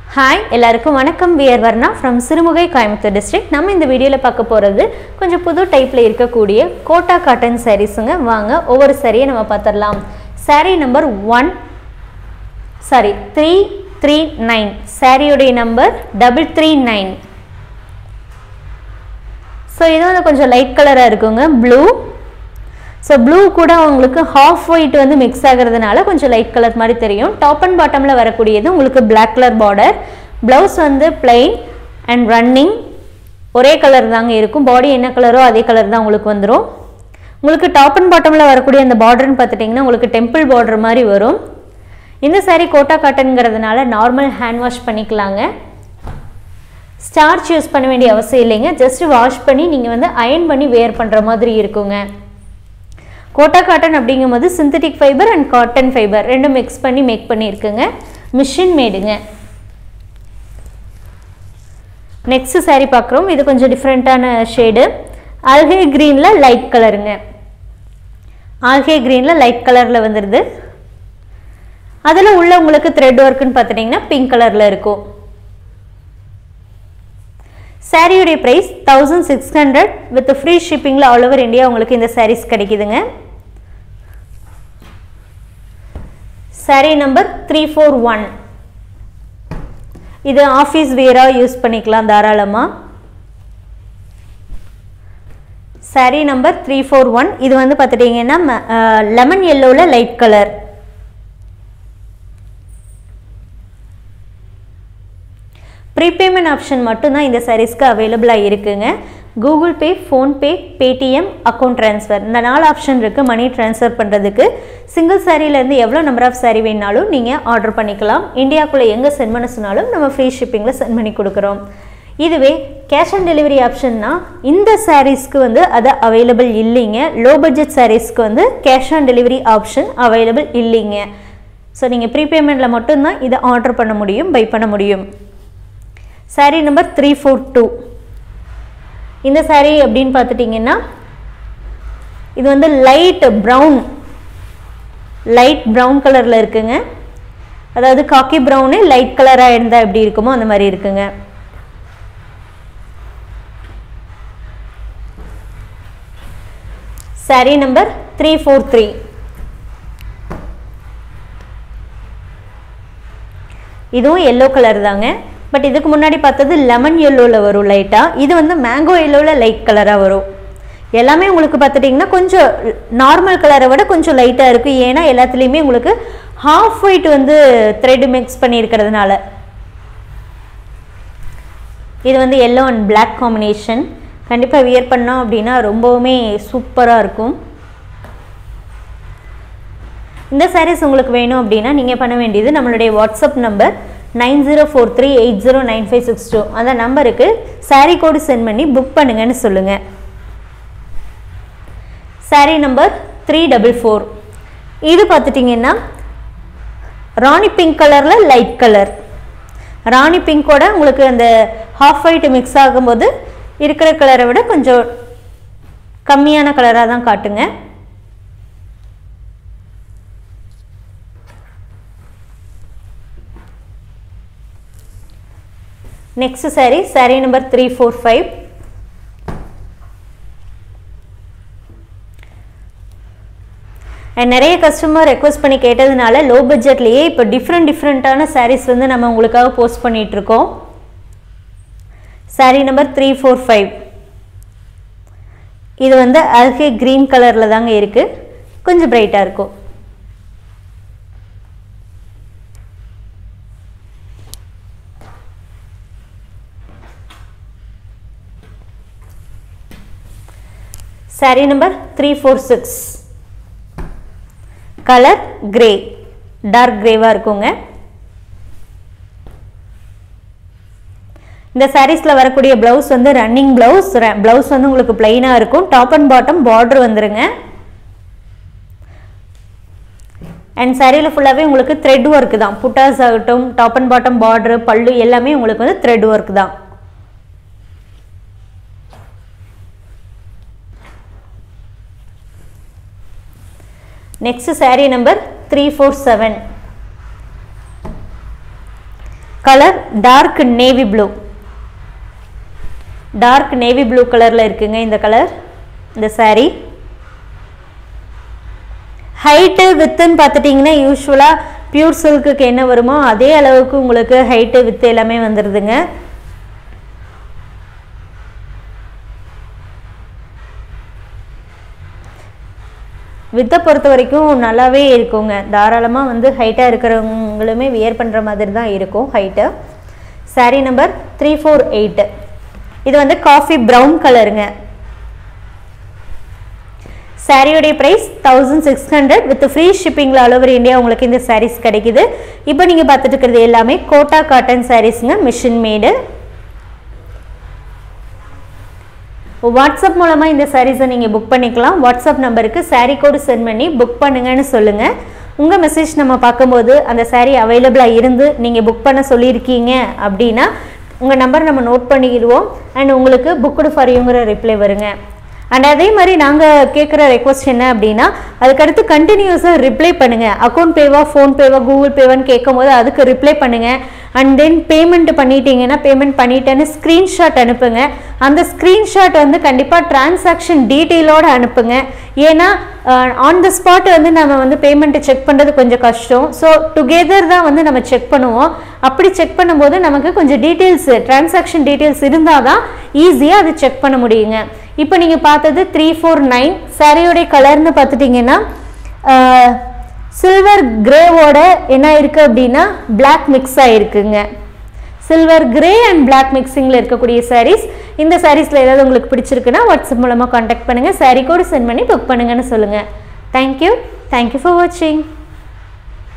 hi எல்லாருக்கும் வணக்கம் we're Varna from Sirumugai Coimbatore district நம்ம இந்த வீடியோவில் பார்க்க போகிறது கொஞ்சம் புது டைப்பில் இருக்கக்கூடிய கோட்டா காட்டன் சாரீஸுங்க வாங்க ஒவ்வொரு சாரியை நம்ம பார்த்துடலாம் saree number one sari three three nine சாரியுடைய number double three nine so இது வந்து கொஞ்சம் லைட் கலராக இருக்குங்க ப்ளூ ஸோ ப்ளூ கூட உங்களுக்கு ஹாஃப் ஒயிட் வந்து மிக்ஸ் ஆகிறதுனால கொஞ்சம் லைட் கலர் மாதிரி தெரியும் டாப் அண்ட் பாட்டமில் வரக்கூடியது உங்களுக்கு Black கலர் பார்டர் ப்ளவுஸ் வந்து plain அண்ட் ரன்னிங் ஒரே கலர் தாங்க இருக்கும் பாடி என்ன கலரோ அதே கலர் தான் உங்களுக்கு வந்துடும் உங்களுக்கு டாப் அண்ட் பாட்டமில் வரக்கூடிய அந்த பார்டர்னு பார்த்துட்டிங்கன்னா உங்களுக்கு டெம்பிள் பார்டர் மாதிரி வரும் இந்த saree கோட்டா காட்டன்ங்கிறதுனால நார்மல் ஹேண்ட் வாஷ் பண்ணிக்கலாங்க ஸ்டார்ச் யூஸ் பண்ண வேண்டிய அவசியம் இல்லைங்க ஜஸ்ட் வாஷ் பண்ணி நீங்கள் வந்து அயன் பண்ணி வேர் பண்ணுற மாதிரி இருக்குங்க கோட்டா காட்டன் அப்படிங்கும்போது synthetic fibre and cotton fibre ரெண்டும் மிக்ஸ் பண்ணி மேக் பண்ணியிருக்குங்க மிஷின் மேடுங்க நெக்ஸ்ட் saree பார்க்குறோம் இது கொஞ்சம் டிஃப்ரெண்ட்டான ஷேடு ஆல்கே க்ரீனில் லைட் கலருங்க ஆல்கே க்ரீனில் லைட் கலரில் வந்துடுது அதில் உள்ள உங்களுக்கு த்ரெட் ஒர்க்குன்னு பார்த்துட்டிங்கன்னா பிங்க் கலரில் இருக்கும் சாரியுடைய price thousand six hundred with free ஷிப்பிங்கில் ஆல் ஓவர் இந்தியா உங்களுக்கு இந்த சாரீஸ் கிடைக்குதுங்க sari number three four one இது ஆஃபீஸ் வேராக யூஸ் பண்ணிக்கலாம் தாராளமாக sari number three four one இது வந்து பார்த்துட்டிங்கன்னா லெமன் எல்லோவில் லைட் கலர் ப்ரீபேமெண்ட் ஆப்ஷன் மட்டும்தான் இந்த சாரீஸ்க்கு அவைலபிளாக இருக்குங்க Google Pay PhonePe Paytm account transfer இந்த நாலு ஆப்ஷன் இருக்குது மணி ட்ரான்ஸ்ஃபர் பண்ணுறதுக்கு சிங்கிள் சாரீலேருந்து எவ்வளோ நம்பர் ஆஃப் சாரீ வேணாலும் நீங்கள் ஆர்டர் பண்ணிக்கலாம் இந்தியாவுக்குள்ளே எங்கே சென்ட் பண்ண சொன்னாலும் நம்ம ஃப்ரீ ஷிப்பிங்கில் சென்ட் பண்ணி கொடுக்குறோம் இதுவே கேஷ் ஆன் டெலிவரி ஆப்ஷன்னா இந்த சாரீஸ்க்கு வந்து அது அவைலபிள் இல்லைங்க லோ பட்ஜெட் சாரீஸ்க்கு வந்து cash on delivery option available இல்லைங்க ஸோ நீங்கள் ப்ரீபேமெண்ட்டில் மட்டும்தான் இதை ஆர்டர் பண்ண முடியும் பை பண்ண முடியும் sari number three four two இந்த சாரீ அப்படின்னு பார்த்துட்டிங்கன்னா இது வந்து லைட் ப்ரௌன் லைட் ப்ரௌன் கலரில் இருக்குங்க அதாவது காக்கி ப்ரௌனு லைட் கலராக இருந்தால் எப்படி இருக்குமோ அந்த மாதிரி இருக்குங்க sari number three four three இதுவும் எல்லோ கலர் தாங்க பட் இதுக்கு முன்னாடி பார்த்தது லெமன் எல்லோவில் வரும் லைட்டாக இது வந்து மேங்கோ எல்லோவில் லைட் கலராக வரும் எல்லாமே உங்களுக்கு பார்த்துட்டிங்கன்னா கொஞ்சம் நார்மல் கலரை விட கொஞ்சம் லைட்டாக இருக்குது ஏன்னா எல்லாத்துலேயுமே உங்களுக்கு ஹாஃப் ஒயிட் வந்து த்ரெட் மிக்ஸ் பண்ணியிருக்கிறதுனால இது வந்து எல்லோ அண்ட் பிளாக் காம்பினேஷன் கண்டிப்பாக வியர் பண்ணோம் அப்படின்னா ரொம்பவுமே சூப்பராக இருக்கும் இந்த சாரீஸ் உங்களுக்கு வேணும் அப்படின்னா நீங்கள் பண்ண வேண்டியது நம்மளுடைய WhatsApp number nine zero four three eight zero nine five six two அந்த நம்பருக்கு சாரீ கோடு சென்ட் பண்ணி புக் பண்ணுங்கன்னு சொல்லுங்கள் sari number three double four இது பார்த்துட்டிங்கன்னா ராணி பிங்க் கலரில் லைட் கலர் ராணி பிங்கோட உங்களுக்கு அந்த ஹாஃப் ஒயிட் மிக்ஸ் ஆகும்போது இருக்கிற கலரை விட கொஞ்சம் கம்மியான கலராக தான் காட்டுங்க next sari sari number three four five நிறைய கஸ்டமர் ரெக்வஸ்ட் பண்ணி கேட்டதுனால லோ பட்ஜெட்லேயே இப்போ டிஃப்ரெண்ட் டிஃப்ரெண்ட்டான சாரீஸ் வந்து நம்ம உங்களுக்காக போஸ்ட் பண்ணிகிட்ருக்கோம் sari number three four five இது வந்து அல்கே க்ரீன் கலரில் தாங்க இருக்குது கொஞ்சம் பிரைட்டாக இருக்கும் sari number three four six colour grey dark கிரேவாக இருக்குங்க இந்த சாரீஸில் வரக்கூடிய ப்ளவுஸ் வந்து ரன்னிங் ப்ளவுஸ் ப்ளவுஸ் வந்து உங்களுக்கு பிளைனாக இருக்கும் டாப் அண்ட் பாட்டம் பார்டர் வந்துருங்க அண்ட் சாரியில் ஃபுல்லாகவே உங்களுக்கு த்ரெட் ஒர்க் தான் புட்டாஸ் ஆகட்டும் டாப் அண்ட் பாட்டம் பார்டரு பல்லு எல்லாமே உங்களுக்கு வந்து த்ரெட் ஒர்க் தான் next sari number three four seven colour dark navy blue dark navy blue கலரில் இருக்குங்க இந்த கலர் இந்த saree ஹைட்டு வித்துன்னு பார்த்துட்டிங்கன்னா யூஸ்வலாக பியூர் சில்க்குக்கு என்ன வருமோ அதே அளவுக்கு உங்களுக்கு ஹைட்டு வித்து எல்லாமே வந்துடுதுங்க வித்தை பொறுத்த வரைக்கும் நல்லாவே இருக்குங்க தாராளமாக வந்து ஹைட்டாக இருக்கிறவங்களுமே வியர் பண்ணுற மாதிரி தான் இருக்கும் height saree number three four eight இது வந்து காஃபி ப்ரௌன் கலருங்க சாரியோடைய price thousand six hundred with free ஷிப்பிங்கில் ஆல் ஓவர் இந்தியா உங்களுக்கு இந்த sarees கிடைக்குது இப்போ நீங்கள் பார்த்துட்டு இருக்கிறது எல்லாமே கோட்டா காட்டன் சாரீஸுங்க மிஷின் மேடு வாட்ஸ்அப் மூலமாக இந்த சாரீஸை நீங்கள் புக் பண்ணிக்கலாம் வாட்ஸ்அப் நம்பருக்கு saree கோடு சென்ட் பண்ணி புக் பண்ணுங்கன்னு சொல்லுங்கள் உங்கள் மெசேஜ் நம்ம பார்க்கும்போது அந்த saree அவைலபிளாக இருந்து நீங்கள் புக் பண்ண சொல்லியிருக்கீங்க அப்படின்னா உங்கள் நம்பர் நம்ம நோட் பண்ணிக்கிடுவோம் அண்ட் உங்களுக்கு புக்குடு ஃபார் யூங்கிற ரிப்ளை வருங்க அண்ட் அதே மாதிரி நாங்கள் கேட்குற ரெக்வஸ்ட் என்ன அப்படின்னா அதுக்கடுத்து கண்டினியூஸாக ரிப்ளை பண்ணுங்கள் அக்கௌண்ட் பேவா ஃபோன் பேவா கூகுள் பேவான்னு கேட்கும் போது அதுக்கு ரிப்ளை பண்ணுங்கள் அண்ட் தென் பேமெண்ட் பண்ணிட்டீங்கன்னா பேமெண்ட் பண்ணிட்டேன்னு ஸ்க்ரீன்ஷாட் அனுப்புங்க அந்த ஸ்க்ரீன்ஷாட் வந்து கண்டிப்பாக டிரான்சாக்ஷன் டீட்டெயிலோடு அனுப்புங்க ஏன்னா ஆன் த ஸ்பாட் வந்து நம்ம வந்து பேமெண்ட்டை செக் பண்ணுறது கொஞ்சம் கஷ்டம் ஸோ டுகெதர் தான் வந்து நம்ம செக் பண்ணுவோம் அப்படி செக் பண்ணும்போது நமக்கு கொஞ்சம் டீட்டெயில்ஸ் டிரான்சாக்ஷன் டீட்டெயில்ஸ் இருந்தால் தான் ஈஸியாக அது செக் பண்ண முடியுங்க இப்போ நீங்கள் பார்த்தது த்ரீ ஃபோர் நைன் சாரியோடைய கலர்னு பார்த்துட்டிங்கன்னா சில்வர் கிரேவோட என்ன இருக்குது அப்படின்னா Black மிக்ஸ் ஆகிருக்குங்க சில்வர் கிரே அண்ட் Black மிக்சிங்கில் இருக்கக்கூடிய sarees இந்த சாரீஸில் ஏதாவது உங்களுக்கு பிடிச்சிருக்குன்னா வாட்ஸ்அப் மூலமாக காண்டாக்ட் பண்ணுங்கள் saree கோடு சென்ட் பண்ணி புக் பண்ணுங்கன்னு சொல்லுங்கள் தேங்க்யூ தேங்க்யூ ஃபார் வாட்சிங்